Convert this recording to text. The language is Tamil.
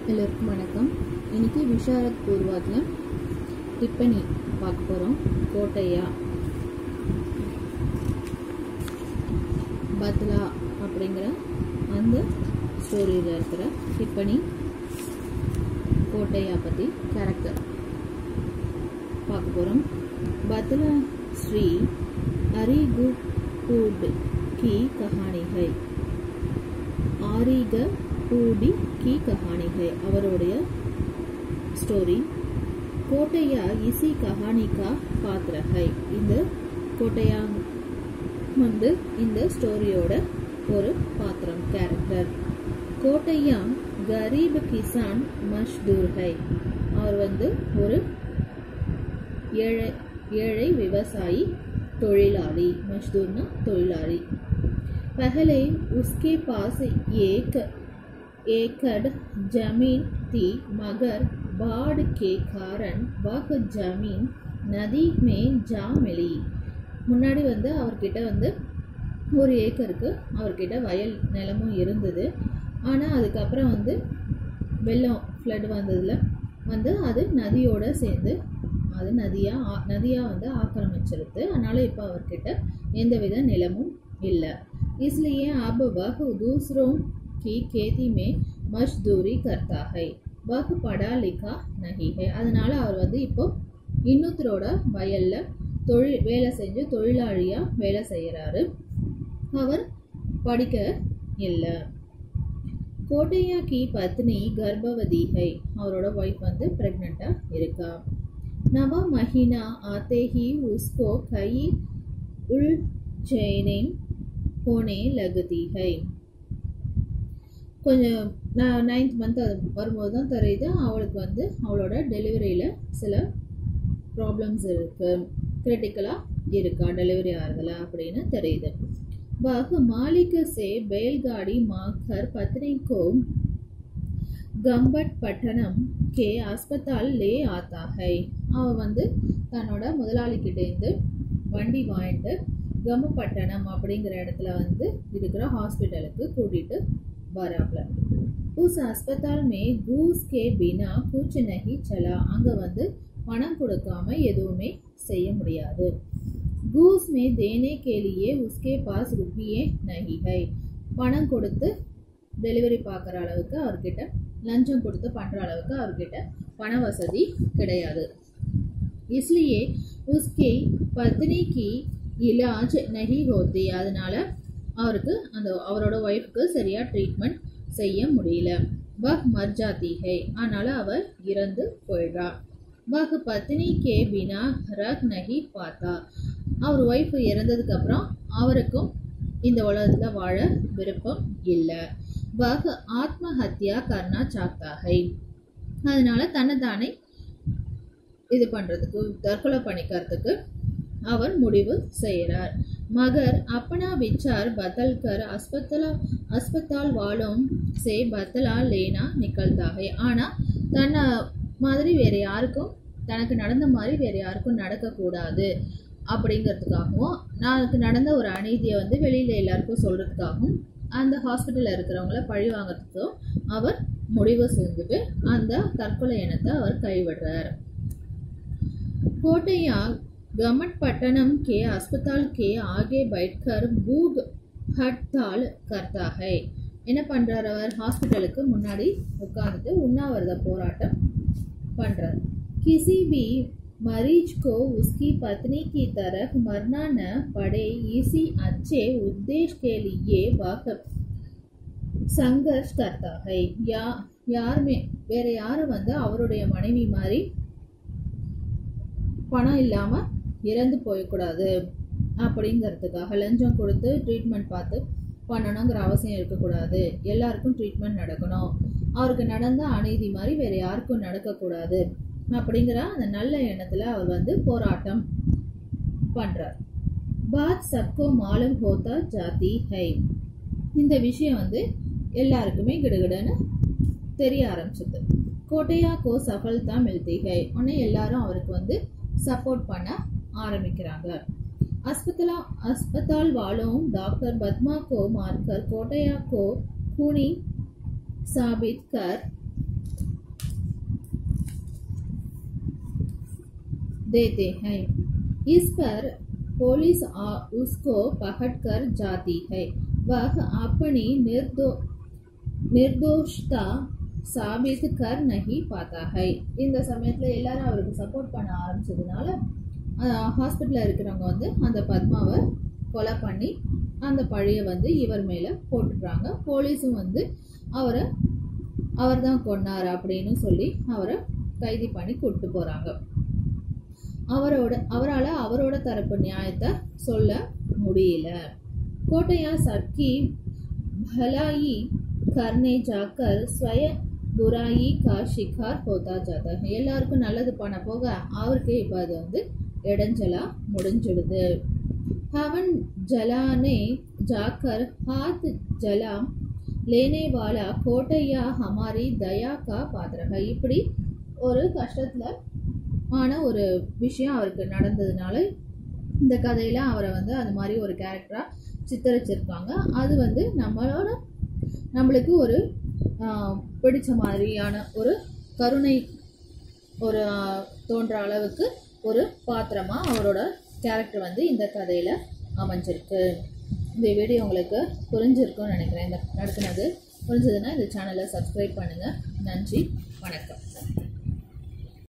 எல்லோருக்கும் வணக்கம் இன்னைக்கு விஷாரத் பூர்வாத்தில் டிப்பனி பார்க்க போகிறோம் கோட்டையா பத்லா அப்படிங்கிற அந்த ஸ்டோரியில் இருக்கிற டிப்பனி கோட்டையா பற்றி கேரக்டர் பார்க்க போகிறோம் பத்லா ஸ்ரீ அரிகுட் की कहानी है ஆரிக பூடி கி கஹானி है அவருடைய ஸ்டோரி கோட்டையா இசி கஹானி கா பாத்திர है இந்த கோட்டையா வந்து இந்த ஸ்டோரியோட ஒரு பாத்திரம் கேரக்டர் கோட்டையா கரீப் கிசான் மஷ்தூர் है அவர் வந்து ஒரு ஏழை ஏழை விவசாயி தொழிலாளி मजदूरना தொழிலாளி पहले उसके पास एक एकड़ जमीन थी मगर बाढ़ के कारण वह जमीन नदी में जा मिली முன்னாடி வந்து அவர்கிட்ட வந்து ஒரு ஏக்கருக்கு அவர்கிட்ட வயல் நிலமும் இருந்தது ஆனால் அதுக்கப்புறம் வந்து வெள்ளம் ஃப்ளட் வந்ததில் வந்து அது நதியோட சேர்ந்து அது நதியாக நதியாக வந்து ஆக்கிரமிச்சிருது அதனால் இப்போ அவர்கிட்ட எந்தவித நிலமும் இல்லை इसलिए अब वह दूसरों की खेती में मजदूरी करता है वह पढ़ा लिखा नहीं है அதனால அவர் வந்து இப்போ இன்னொருத்தரோட வயல்ல தொழில் வேலை செஞ்சு தொழிலாளியாக வேலை செய்கிறாரு அவர் படிக்க இல்லை கோட்டையா கி பத்னி கர்ப்பவதி है அவரோட ஒய்ஃப் வந்து ப்ரெக்னெண்ட்டாக இருக்கா नवा महीना आते ही उसको कई उलझने होने लगती है கொஞ்சம் நான் நைன்த் மந்த் அது வரும்போது தான் தெரியுது அவளுக்கு வந்து அவளோட டெலிவரியில் சில ப்ராப்ளம்ஸ் இருக்குது கிரிட்டிக்கலாக இருக்கா டெலிவரி ஆகிறதுல அப்படின்னு தெரியுது वह मालिक से बैलगाड़ी मांगकर पत्नी को கம்பட் பட்டணம் கே अस्पताल லே ஆத்தா है அவ வந்து தன்னோட முதலாளிக்கிட்டேருந்து வண்டி வாங்கிட்டு கம்பப்பட்டணம் அப்படிங்கிற இடத்துல வந்து இருக்கிற ஹாஸ்பிட்டலுக்கு கூட்டிட்டு வராப்ல உஸ் அஸ்பத்தால் மே கூஸ் கே பினா கூச்சு நகி சலா அங்கே வந்து பணம் கொடுக்காம எதுவுமே செய்ய முடியாது கூஸ் மே தேனே கேலியே உஸ்கே பாஸ் ருப்பியே நகி ஹை பணம் கொடுத்து டெலிவரி பார்க்குற அளவுக்கு அவர்கிட்ட லஞ்சம் கொடுத்து பண்ணுற அளவுக்கு அவர்கிட்ட பண வசதி கிடையாது इसलिए उसके पत्नी की இலாஜ் நஹி ஹோத்தி அதனால அவருக்கு அந்த அவரோட ஒய்ஃப்க்கு சரியாக ட்ரீட்மெண்ட் செய்ய முடியல வஹ் மர் ஜாத்தி ஹை அதனால அவர் இறந்து போயிடுறா வஹ் பத்னி கே பினா ரக் நஹி பார்த்தா அவர் ஒய்ஃப் இறந்ததுக்கப்புறம் அவருக்கும் இந்த உலகத்தில் வாழ விருப்பம் இல்லை வஹ் ஆத்மஹத்யா கர்னா சாக்தா ஹை அதனால தன்னைத்தானே இது பண்ணுறதுக்கு தற்கொலை பண்ணிக்கிறதுக்கு அவர் முடிவு செய்கிறார் மகர் அப்பனா விச்சார் பதல்கர் அஸ்பத்தலா அஸ்பத்தால் வாழும் சே பத்தலா லேனா நிகழ்த்தாகை ஆனால் தன்னை மாதிரி வேறு யாருக்கும் தனக்கு நடந்த மாதிரி வேறு யாருக்கும் நடக்கக்கூடாது அப்படிங்கிறதுக்காகவும் நாளுக்கு நடந்த ஒரு அநீதியை வந்து வெளியில் எல்லாருக்கும் சொல்கிறதுக்காகவும் அந்த ஹாஸ்பிட்டலில் இருக்கிறவங்கள பழி வாங்கிறதுக்கும் அவர் முடிவு செஞ்சுட்டு அந்த தற்கொலை எண்ணத்தை அவர் கைவிடுறார் कोटया गमट पट्टनम के अस्पताल के आगे बैठकर भूख हड़ताल करता है என்ன பண்ணுறார் அவர் ஹாஸ்பிட்டலுக்கு முன்னாடி உட்காந்துட்டு உண்ணாவிரத போராட்டம் பண்ணுறார் किसी भी मरीज को उसकी पत्नी की तरह मरना न पड़े इसी अच्छे उद्देश्य के लिए वह संघर्ष करता है या யாருமே வேற யாரும் வந்து அவருடைய மனைவி மாதிரி பணம் இல்லாமல் இறந்து போயக்கூடாது அப்படிங்கிறதுக்காக லஞ்சம் கொடுத்து ட்ரீட்மெண்ட் பார்த்து பண்ணணுங்கிற அவசியம் இருக்கக்கூடாது எல்லாருக்கும் ட்ரீட்மெண்ட் நடக்கணும் அவருக்கு நடந்த அநீதி மாதிரி வேறு யாருக்கும் நடக்கக்கூடாது அப்படிங்கிற அந்த நல்ல எண்ணத்தில் அவர் வந்து போராட்டம் பண்ணுறார் பாத் சப்கோ மாலும் ஹோத்தா ஜாதி ஹை இந்த விஷயம் வந்து எல்லாருக்குமே கிடுகிடுன்னு தெரிய ஆரம்பிச்சது கோட்டையா கோ சஃபல்தா மில்தி ஹை உடனே எல்லாரும் அவருக்கு வந்து சப்போர்ட் பண்ண ஆரம்பிக்கிறாங்க अस्पताल अस्पताल वालों डॉक्टर बदमा को मारकर कोटया को खूनी साबित कर देते हैं इस पर पुलिस आ, उसको पकड़ कर जाती है वह अपनी निर्दो निर्दोषता சாபித் கர் நஹி பாத்தா ஹை இந்த சமயத்தில் எல்லாரும் அவருக்கு சப்போர்ட் பண்ண ஆரம்பிச்சதுனால ஹாஸ்பிட்டலில் இருக்கிறவங்க வந்து அந்த பத்மாவை கொலை பண்ணி அந்த பழியை வந்து இவர் மேலே போட்டுடுறாங்க போலீஸும் வந்து அவரை அவர் தான் கொன்னார் அப்படின்னு சொல்லி அவரை கைது பண்ணி கூப்பிட்டு போகிறாங்க அவரோட அவரால் அவரோட தரப்பு நியாயத்தை சொல்ல முடியல கோட்டையா சர்க்கி भलाई करने जाकर स्वयं बुराई का शिकार होता जाता है எல்லாருக்கும் நல்லது பண்ண போக அவருக்கு இப்போ அது வந்து இடைஞ்சலா முடிஞ்சிடுது हवन जलाने जाकर हाथ जला लेने वाला கோட்டையா हमारी दया का पात्र है இப்படி ஒரு கஷ்டத்துல ஆன ஒரு விஷயம் அவருக்கு நடந்ததுனால இந்த கதையில அவரை வந்து அது மாதிரி ஒரு கேரக்டரா சித்தரிச்சிருக்காங்க அது வந்து நம்மளோட நம்மளுக்கு ஒரு ஆஹ், பிடிச்ச மாதிரியான ஒரு கருணை ஒரு ஆஹ், தோன்ற அளவுக்கு ஒரு பாத்திரமா அவரோட கேரக்டர் வந்து இந்த கதையில அமைஞ்சிருக்கு இந்த வீடியோ உங்களுக்கு புரிஞ்சிருக்கும்னு நினைக்கிறேன் இந்த நடத்துனது புரிஞ்சதுன்னா இந்த சேனலை சப்ஸ்கிரைப் பண்ணுங்க நன்றி வணக்கம்